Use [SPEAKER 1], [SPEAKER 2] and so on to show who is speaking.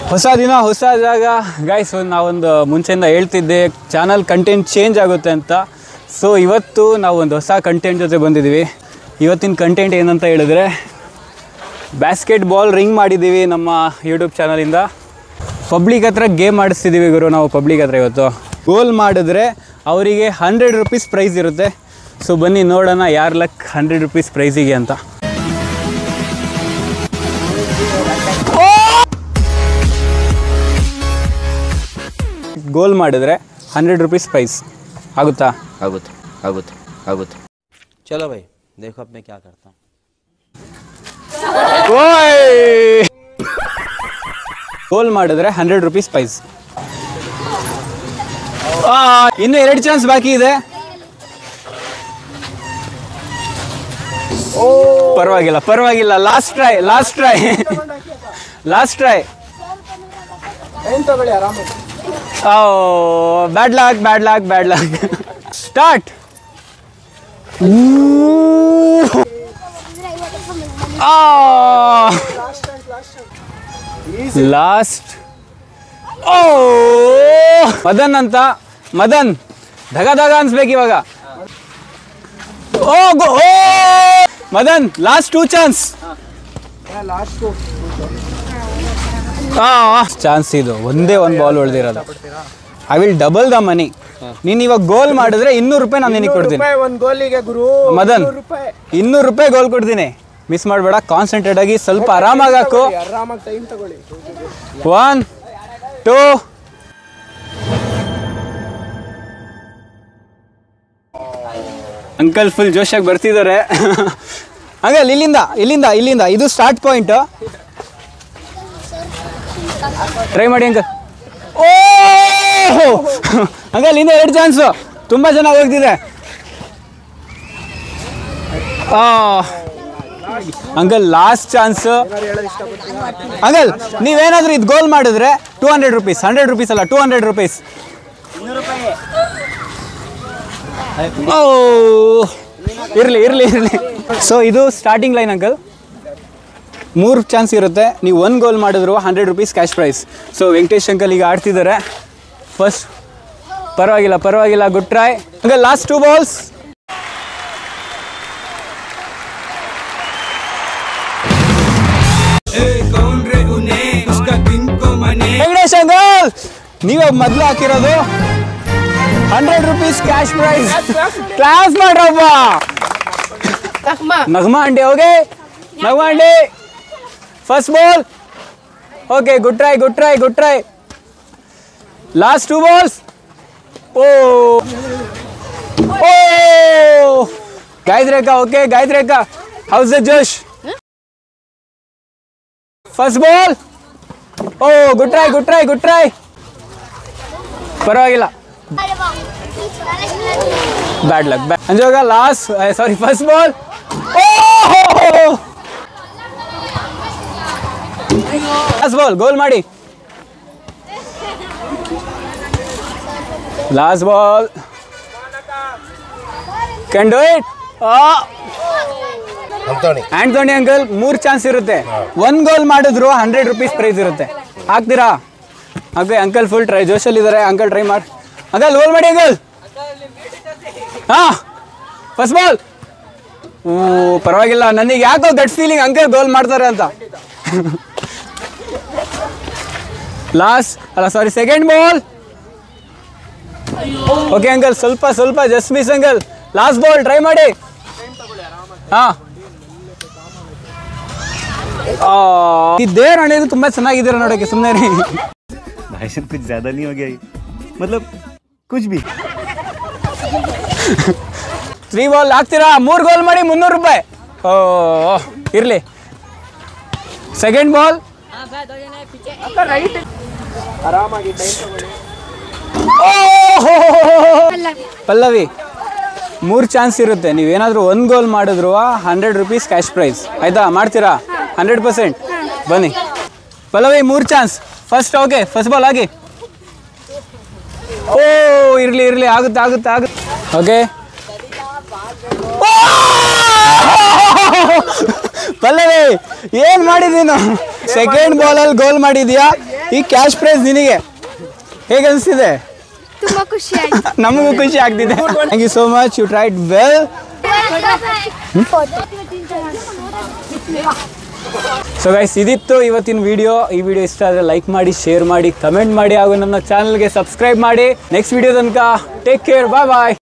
[SPEAKER 1] ಹೊಸ ದಿನ ಹೊಸ ಜಾಗ ಗೈಸ್ ನಾವೊಂದು ಮುಂಚೆಯಿಂದ ಹೇಳ್ತಿದ್ದೆ ಚಾನಲ್ ಕಂಟೆಂಟ್ ಚೇಂಜ್ ಆಗುತ್ತೆ ಅಂತ ಸೊ ಇವತ್ತು ನಾವು ಒಂದು ಹೊಸ ಕಂಟೆಂಟ್ ಜೊತೆ ಬಂದಿದ್ದೀವಿ ಇವತ್ತಿನ ಕಂಟೆಂಟ್ ಏನಂತ ಹೇಳಿದ್ರೆ ಬ್ಯಾಸ್ಕೆಟ್ ಬಾಲ್ ರಿಂಗ್ ಮಾಡಿದ್ದೀವಿ ನಮ್ಮ ಯೂಟ್ಯೂಬ್ ಚಾನಲಿಂದ ಪಬ್ಲಿಕ್ ಹತ್ರ ಗೇಮ್ ಆಡಿಸ್ತಿದ್ದೀವಿ ಗುರು ನಾವು ಪಬ್ಲಿಕ್ ಹತ್ರ ಇವತ್ತು ಗೋಲ್ ಮಾಡಿದ್ರೆ ಅವರಿಗೆ ಹಂಡ್ರೆಡ್ ರುಪೀಸ್ ಪ್ರೈಸ್ ಇರುತ್ತೆ ಸೊ ಬನ್ನಿ ನೋಡೋಣ ಯಾರ ಲಕ್ ಹಂಡ್ರೆಡ್ ರುಪೀಸ್ ಪ್ರೈಸಿಗೆ ಅಂತ ಗೋಲ್ ಮಾಡಿದ್ರೆ ಹಂಡ್ರೆಡ್ ರುಪೀಸ್ ಪ್ರೈಸ್ ಆಗುತ್ತಾ
[SPEAKER 2] ಆಗುತ್ತೆ ಆಗುತ್ತೆ ಆಗುತ್ತೆ
[SPEAKER 3] चलो भाई देखो अब मैं क्या करता हूँ
[SPEAKER 1] ಗೋಲ್ ಮಾಡಿದ್ರೆ ಹಂಡ್ರೆಡ್ ರುಪೀಸ್ ಪ್ರೈಸ್ ಇನ್ನು ಎರಡು ಚಾನ್ಸ್ ಬಾಕಿ ಇದೆ ಪರವಾಗಿಲ್ಲ ಪರವಾಗಿಲ್ಲ last try last try last try bad luck bad luck bad luck start last ಓ ಮದನ್ ಅಂತ ಮದನ್ ಧಗ ಧಗ ಅನ್ಸ್ಬೇಕು ಇವಾಗ ಓ ಗೋ ಓ Madan last two chance chance ಇದು ಒಂದೇ ಒಂದು ಬಾಲ್ ಉಳ್ದಿರೋದು I will double the money ನೀನು ಇವಾಗ ಗೋಲ್ ಮಾಡಿದ್ರೆ ಇನ್ನೂರು ರೂಪಾಯಿ ನಾನು ನಿನಗೆ ಕೊಡ್ತೀನಿ
[SPEAKER 4] ಒಂದ್ ಗೋಲಿಗೆ ಗುರು
[SPEAKER 1] ಮದನ್
[SPEAKER 4] ರೂಪಾಯಿ
[SPEAKER 1] ಇನ್ನೂರು ರೂಪಾಯಿ ಗೋಲ್ ಕೊಡ್ತೀನಿ ಮಿಸ್ ಮಾಡಬೇಡ ಕಾನ್ಸಂಟ್ರೇಟ್ ಆಗಿ ಸ್ವಲ್ಪ ಆರಾಮಾಗಿ ಹಾಕು
[SPEAKER 4] ಆರಾಮಾಗಿ ಟೈಮ್ ತಗೊಳ್ಳಿ
[SPEAKER 1] ಒನ್ ಟೂ ಅಂಕಲ್ ಫುಲ್ ಜೋಶಾಗಿ ಬರ್ತಿದ್ದಾರೆ ಅಂಕಲ್ ಇಲ್ಲಿಂದ ಇಲ್ಲಿಂದ ಇಲ್ಲಿಂದ ಇದು ಸ್ಟಾರ್ಟ್ ಪಾಯಿಂಟ್ ಟ್ರೈ ಮಾಡಿ ಅಂಕಲ್ ಓ ಅಂಕಲ್ ಇನ್ನು ಎರಡು ಚಾನ್ಸು ತುಂಬ ಚೆನ್ನಾಗಿ ಹೋಗ್ತಿದೆ ಆ ಅಂಕಲ್ ಲಾಸ್ಟ್ ಚಾನ್ಸ್ ಅಂಕಲ್ ನೀವೇನಾದ್ರೂ ಇದು ಗೋಲ್ ಮಾಡಿದ್ರೆ two hundred rupees hundred rupees ಅಲ್ಲ ಟೂ ಹಂಡ್ರೆಡ್ ರುಪೀಸ್ ಓ ಇರಲಿ ಇರಲಿ ಇರಲಿ ಸೊ ಇದು ಸ್ಟಾರ್ಟಿಂಗ್ ಲೈನ್ ಅಂಕಲ್ ಮೂರು ಚಾನ್ಸ್ ಇರುತ್ತೆ ನೀವು ಒಂದು ಗೋಲ್ ಮಾಡಿದ್ರು hundred rupees cash prize so Venkatesh uncle ಈಗ ಆಡ್ತಿದ್ದಾರೆ ಫಸ್ಟ್ ಪರವಾಗಿಲ್ಲ ಪರವಾಗಿಲ್ಲ good try uncle last two balls Venkatesh uncle ನೀವೇ ಮೊದಲು ಹಾಕಿರೋದು hundred rupees cash prize class ಮಾಡ್ರಪ್ಪ ನಗ್ಮಾ ಅಂಡಿ ಹೋಗಿ ನಗ್ಮಾ ಅಂಡಿ first ball okay good try good try good try last two balls ಓ ಓ ಗಾಯತ್ರಿ ಅಕ್ಕ ಓಕೆ ಗಾಯತ್ರಿ ಅಕ್ಕ how's the josh first ball ಓ good try good try good try ಪರವಾಗಿಲ್ಲ ಬ್ಯಾಡ್ ಲಕ್ ಬ್ಯಾಡ್ ಅಂಜೋಗ last sorry first ball last ball goal ಮಾಡಿ last ball can do it Antony uncle ಮೂರು chance ಇರುತ್ತೆ ಒಂದ್ ಗೋಲ್ ಮಾಡಿದ್ರು ಹಂಡ್ರೆಡ್ ರುಪೀಸ್ ಪ್ರೈಸ್ ಇರುತ್ತೆ ಹಾಕ್ತೀರಾ ಓಕೆ ಅಂಕಲ್ ಫುಲ್ ಟ್ರೈ ಜೋಶಲ್ಲಿ ಇದ್ದಾರೆ ಅಂಕಲ್ ಟ್ರೈ ಮಾಡಿ ಅಂಕಲ್ ಗೋಲ್ ಮಾಡಿ ಅಂಕಲ್ ಹಾ ಫಸ್ಟ್ ಬಾಲ್ ಓ ಪರವಾಗಿಲ್ಲ ನನಗೆ ಯಾಕೋ ಗಟ್ ಫೀಲಿಂಗ್ ಅಂಕಲ್ ಗೋಲ್ ಮಾಡ್ತಾರೆ ಅಂತ ಲಾಸ್ಟ್ ಅಲ್ಲ sorry second ball okay uncle ಸ್ವಲ್ಪ ಸ್ವಲ್ಪ just miss uncle last ball try ಮಾಡಿ ಹಾ ಇದೇ ನಡೆಯೋದು ತುಂಬಾ ಚೆನ್ನಾಗಿದ್ದೀರ ನೋಡೋಕೆ ಸುಮ್ಮನೆ ರೀ
[SPEAKER 5] भाई साहब कुछ ज्यादा नहीं हो गया ये मतलब कुछ भी
[SPEAKER 1] ತ್ರೀ ಬಾಲ್ ಹಾಕ್ತೀರಾ ಮೂರು ಗೋಲ್ ಮಾಡಿ ಮುನ್ನೂರು ರೂಪಾಯಿ ಓ ಇರಲಿ ಸೆಕೆಂಡ್ ಬಾಲ್
[SPEAKER 4] ಆರಾಮಾಗಿ ಟೈಮ್ ತಗೊಳ್ಳಿ
[SPEAKER 1] ಪಲ್ಲವಿ ಮೂರು ಚಾನ್ಸ್ ಇರುತ್ತೆ ನೀವೇನಾದರೂ ಒಂದು ಗೋಲ್ ಮಾಡಿದ್ರು ಹಂಡ್ರೆಡ್ ರುಪೀಸ್ ಕ್ಯಾಶ್ ಪ್ರೈಸ್ ಆಯ್ತಾ ಮಾಡ್ತೀರಾ ಹಂಡ್ರೆಡ್ ಪರ್ಸೆಂಟ್ ಬನ್ನಿ ಪಲ್ಲವಿ ಮೂರು chance first okay first ball ಆಗಿ ಓ ಇರಲಿ ಇರಲಿ ಆಗುತ್ತೆ ಆಗುತ್ತೆ ಆಗುತ್ತೆ ಓಕೆ ಪಲ್ಲವಿ ಏನ್ ಮಾಡಿದೀನು ಸೆಕೆಂಡ್ ಬಾಲಲ್ಲಿ ಗೋಲ್ ಮಾಡಿದ್ಯಾ ಈ ಕ್ಯಾಶ್ ಪ್ರೈಸ್ ನಿನಗೆ ಹೇಗೆ ಅನಿಸ್ತಿದೆ
[SPEAKER 6] ತುಂಬಾ ಖುಷಿ ಆಯ್ತು
[SPEAKER 1] ನಮಗೂ ಖುಷಿ ಆಗ್ತಿದೆ thank you so much you tried well so guys ಇದಿತ್ತು ಇವತ್ತಿನ ವಿಡಿಯೋ ಈ ವಿಡಿಯೋ ಇಷ್ಟ ಆದರೆ ಲೈಕ್ ಮಾಡಿ ಶೇರ್ ಮಾಡಿ ಕಮೆಂಟ್ ಮಾಡಿ ಹಾಗೂ ನನ್ನ ಚಾನಲ್ಗೆ ಸಬ್ಸ್ಕ್ರೈಬ್ ಮಾಡಿ ನೆಕ್ಸ್ಟ್ ವಿಡಿಯೋ ತನಕ ಟೇಕ್ ಕೇರ್ ಬಾಯ್ ಬಾಯ್